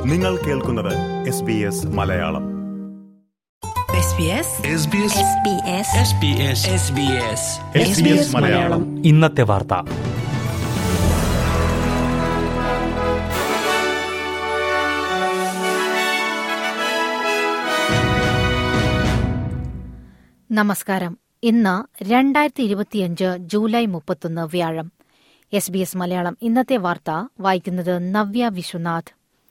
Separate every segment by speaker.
Speaker 1: നിങ്ങൾ കേൾക്കുന്നത് S B S Malayalam SBS Malayalam
Speaker 2: ഇന്നത്തെ വാർത്ത
Speaker 3: നമസ്കാരം ഇന്ന് രണ്ടായിരത്തി ഇരുപത്തിയഞ്ച് ജൂലൈ മുപ്പത്തൊന്ന് വ്യാഴം എസ് ബി എസ് മലയാളം ഇന്നത്തെ വാർത്ത വായിക്കുന്നത് നവ്യ വിശ്വനാഥ്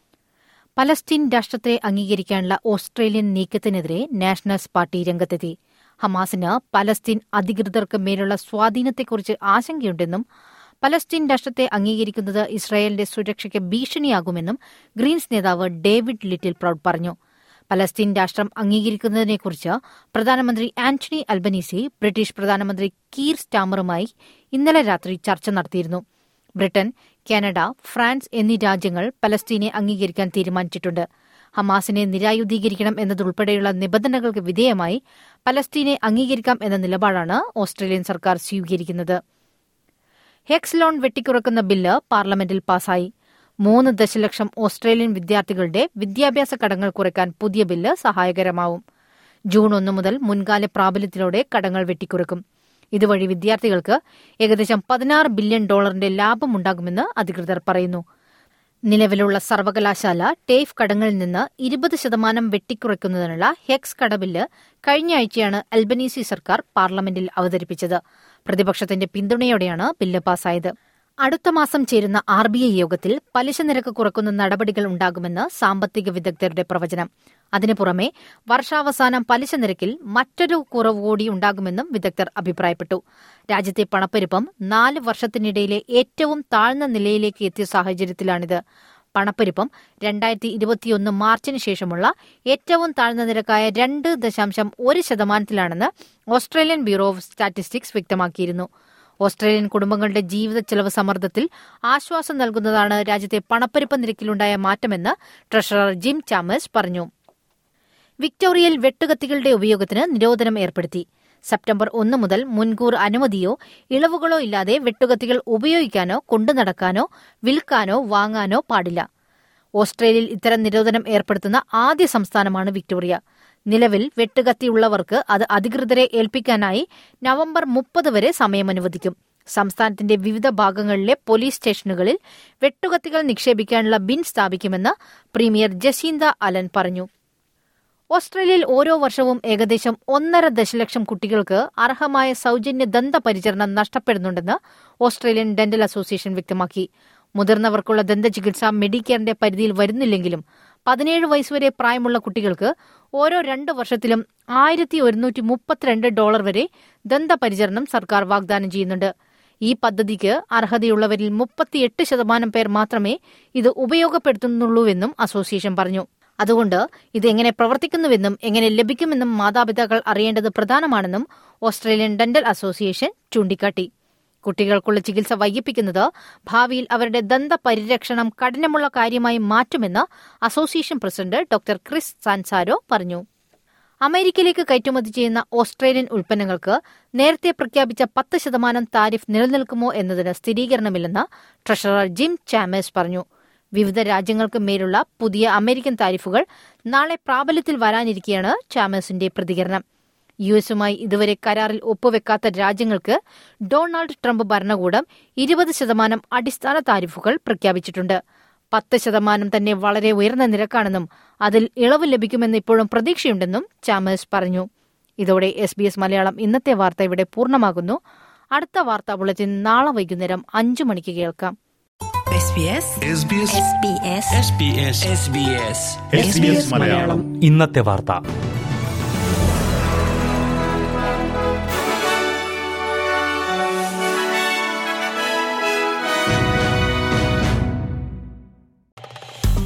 Speaker 3: പലസ്തീൻ രാഷ്ട്രത്തെ അംഗീകരിക്കാനുള്ള ഓസ്ട്രേലിയൻ നീക്കത്തിനെതിരെ നാഷണൽസ് പാർട്ടി രംഗത്തെത്തി ഹമാസിന് പലസ്തീൻ അധികൃതർക്ക് മേലുള്ള സ്വാധീനത്തെക്കുറിച്ച് ആശങ്കയുണ്ടെന്നും പലസ്തീൻ രാഷ്ട്രത്തെ അംഗീകരിക്കുന്നത് ഇസ്രായേലിന്റെ സുരക്ഷയ്ക്ക് ഭീഷണിയാകുമെന്നും ഗ്രീൻസ് നേതാവ് ഡേവിഡ് ലിറ്റിൽ പ്രൌഡ് പറഞ്ഞു പലസ്തീൻ രാഷ്ട്രം അംഗീകരിക്കുന്നതിനെക്കുറിച്ച് പ്രധാനമന്ത്രി ആന്റണി അൽബനീസി ബ്രിട്ടീഷ് പ്രധാനമന്ത്രി കീർ സ്റ്റാമറുമായി ഇന്നലെ രാത്രി ചർച്ച നടത്തിയിരുന്നു ബ്രിട്ടൻ കാനഡ ഫ്രാൻസ് എന്നീ രാജ്യങ്ങൾ പലസ്തീനെ അംഗീകരിക്കാൻ തീരുമാനിച്ചിട്ടുണ്ട് ഹമാസിനെ നിരായുധീകരിക്കണം എന്നതുൾപ്പെടെയുള്ള നിബന്ധനകൾക്ക് വിധേയമായി പലസ്തീനെ അംഗീകരിക്കാം എന്ന നിലപാടാണ് ഓസ്ട്രേലിയൻ സർക്കാർ സ്വീകരിക്കുന്നത് ഹെക്സ് ലോൺ വെട്ടിക്കുറക്കുന്ന ബില്ല് പാർലമെന്റിൽ പാസായി മൂന്ന് ദശലക്ഷം ഓസ്ട്രേലിയൻ വിദ്യാർത്ഥികളുടെ വിദ്യാഭ്യാസ കടങ്ങൾ കുറയ്ക്കാൻ പുതിയ ബില്ല് സഹായകരമാവും ജൂൺ ഒന്ന് മുതൽ മുൻകാല പ്രാബല്യത്തിലൂടെ കടങ്ങൾ വെട്ടിക്കുറക്കും ഇതുവഴി വിദ്യാർത്ഥികൾക്ക് ഏകദേശം പതിനാറ് ബില്യൺ ഡോളറിന്റെ ലാഭമുണ്ടാകുമെന്ന് അധികൃതർ പറയുന്നു നിലവിലുള്ള സർവകലാശാല ടേഫ് കടങ്ങളിൽ നിന്ന് ഇരുപത് ശതമാനം വെട്ടിക്കുറയ്ക്കുന്നതിനുള്ള ഹെക്സ് കടബില്ല് കഴിഞ്ഞ ആഴ്ചയാണ് അൽബനീസി സർക്കാർ പാർലമെന്റിൽ അവതരിപ്പിച്ചത് പ്രതിപക്ഷത്തിന്റെ പിന്തുണയോടെയാണ് ബില്ല് പാസായത് അടുത്ത മാസം ചേരുന്ന ആർ ബി ഐ യോഗത്തിൽ പലിശ നിരക്ക് കുറക്കുന്ന നടപടികൾ ഉണ്ടാകുമെന്ന് സാമ്പത്തിക വിദഗ്ധരുടെ പ്രവചനം അതിനു പുറമെ വർഷാവസാനം പലിശ നിരക്കിൽ മറ്റൊരു കുറവ് കൂടി ഉണ്ടാകുമെന്നും വിദഗ്ധർ അഭിപ്രായപ്പെട്ടു രാജ്യത്തെ പണപ്പെരുപ്പം നാല് വർഷത്തിനിടയിലെ ഏറ്റവും താഴ്ന്ന നിലയിലേക്ക് എത്തിയ സാഹചര്യത്തിലാണിത് പണപ്പെരുപ്പം രണ്ടായിരത്തി ഇരുപത്തിയൊന്ന് മാർച്ചിന് ശേഷമുള്ള ഏറ്റവും താഴ്ന്ന നിരക്കായ രണ്ട് ദശാംശം ഒരു ശതമാനത്തിലാണെന്ന് ഓസ്ട്രേലിയൻ ബ്യൂറോ ഓഫ് സ്റ്റാറ്റിസ്റ്റിക്സ് വ്യക്തമാക്കിയിരുന്നു ഓസ്ട്രേലിയൻ കുടുംബങ്ങളുടെ ജീവിത ചെലവ് സമ്മർദ്ദത്തിൽ ആശ്വാസം നൽകുന്നതാണ് രാജ്യത്തെ പണപ്പെരുപ്പ നിരക്കിലുണ്ടായ മാറ്റമെന്ന് ട്രഷറർ ജിം ചാമേഴ്സ് പറഞ്ഞു വിക്ടോറിയയിൽ വെട്ടുകത്തികളുടെ ഉപയോഗത്തിന് നിരോധനം ഏർപ്പെടുത്തി സെപ്റ്റംബർ ഒന്ന് മുതൽ മുൻകൂർ അനുമതിയോ ഇളവുകളോ ഇല്ലാതെ വെട്ടുകത്തികൾ ഉപയോഗിക്കാനോ കൊണ്ടുനടക്കാനോ വിൽക്കാനോ വാങ്ങാനോ പാടില്ല ഓസ്ട്രേലിയയിൽ ഇത്തരം നിരോധനം ഏർപ്പെടുത്തുന്ന ആദ്യ സംസ്ഥാനമാണ് വിക്ടോറിയ നിലവിൽ വെട്ടുകത്തിയുള്ളവർക്ക് അത് അധികൃതരെ ഏൽപ്പിക്കാനായി നവംബർ മുപ്പത് വരെ സമയം അനുവദിക്കും സംസ്ഥാനത്തിന്റെ വിവിധ ഭാഗങ്ങളിലെ പോലീസ് സ്റ്റേഷനുകളിൽ വെട്ടുകത്തികൾ നിക്ഷേപിക്കാനുള്ള ബിൻ സ്ഥാപിക്കുമെന്ന് പ്രീമിയർ ജസീന്ത അലൻ പറഞ്ഞു ഓസ്ട്രേലിയയിൽ ഓരോ വർഷവും ഏകദേശം ഒന്നര ദശലക്ഷം കുട്ടികൾക്ക് അർഹമായ സൌജന്യ ദന്തപരിചരണം നഷ്ടപ്പെടുന്നുണ്ടെന്ന് ഓസ്ട്രേലിയൻ ഡെന്റൽ അസോസിയേഷൻ വ്യക്തമാക്കി മുതിർന്നവർക്കുള്ള ദന്തചികിത്സ മെഡിക്കെയറിന്റെ പരിധിയിൽ വരുന്നില്ലെങ്കിലും പതിനേഴ് വയസ്സുവരെ പ്രായമുള്ള കുട്ടികൾക്ക് ഓരോ രണ്ട് വർഷത്തിലും ആയിരത്തി ഒരുന്നൂറ്റി മുപ്പത്തിരണ്ട് ഡോളർ വരെ ദന്തപരിചരണം സർക്കാർ വാഗ്ദാനം ചെയ്യുന്നുണ്ട് ഈ പദ്ധതിക്ക് അർഹതയുള്ളവരിൽ മുപ്പത്തിയെട്ട് ശതമാനം പേർ മാത്രമേ ഇത് ഉപയോഗപ്പെടുത്തുന്നുള്ളൂവെന്നും അസോസിയേഷൻ പറഞ്ഞു അതുകൊണ്ട് ഇത് എങ്ങനെ പ്രവർത്തിക്കുന്നുവെന്നും എങ്ങനെ ലഭിക്കുമെന്നും മാതാപിതാക്കൾ അറിയേണ്ടത് പ്രധാനമാണെന്നും ഓസ്ട്രേലിയൻ ഡെന്റൽ അസോസിയേഷൻ ചൂണ്ടിക്കാട്ടി കുട്ടികൾക്കുള്ള ചികിത്സ വൈകിപ്പിക്കുന്നത് ഭാവിയിൽ അവരുടെ ദന്ത പരിരക്ഷണം കഠിനമുള്ള കാര്യമായി മാറ്റുമെന്ന് association president doctor Chris Sanzaro പറഞ്ഞു അമേരിക്കയിലേക്ക് കയറ്റുമതി ചെയ്യുന്ന ഓസ്ട്രേലിയൻ ഉൽപ്പന്നങ്ങൾക്ക് നേരത്തെ പ്രഖ്യാപിച്ച പത്ത് ശതമാനം താരിഫ് നിലനിൽക്കുമോ എന്നതിന് സ്ഥിരീകരണമില്ലെന്ന് ട്രഷറർ ജിം ചാമേഴ്സ് പറഞ്ഞു വിവിധ രാജ്യങ്ങൾക്ക് മേലുള്ള പുതിയ അമേരിക്കൻ താരിഫുകൾ നാളെ പ്രാബല്യത്തിൽ വരാനിരിക്കെയാണ് ചാമേഴ്സിന്റെ പ്രതികരണം യു എസുമായി ഇതുവരെ കരാറിൽ ഒപ്പുവെക്കാത്ത രാജ്യങ്ങൾക്ക് ഡൊണാൾഡ് ട്രംപ് ഭരണകൂടം ഇരുപത് ശതമാനം അടിസ്ഥാന താരിഫുകൾ പ്രഖ്യാപിച്ചിട്ടുണ്ട് പത്ത് ശതമാനം തന്നെ വളരെ ഉയർന്ന നിരക്കാണെന്നും അതിൽ ഇളവ് ലഭിക്കുമെന്ന് ഇപ്പോഴും പ്രതീക്ഷയുണ്ടെന്നും ചാമേഴ്സ് പറഞ്ഞു ഇതോടെ എസ് ബി എസ് മലയാളം ഇന്നത്തെ വാർത്ത ഇവിടെ പൂർണ്ണമാകുന്നു അടുത്ത വാർത്താ ബുള്ളറ്റിൻ നാളെ വൈകുന്നേരം അഞ്ചു മണിക്ക് കേൾക്കാം
Speaker 1: SBS മലയാളം
Speaker 2: ഇന്നത്തെ വാർത്ത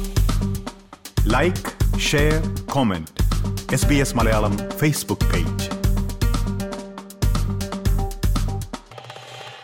Speaker 1: like share comment S B S Malayalam Facebook page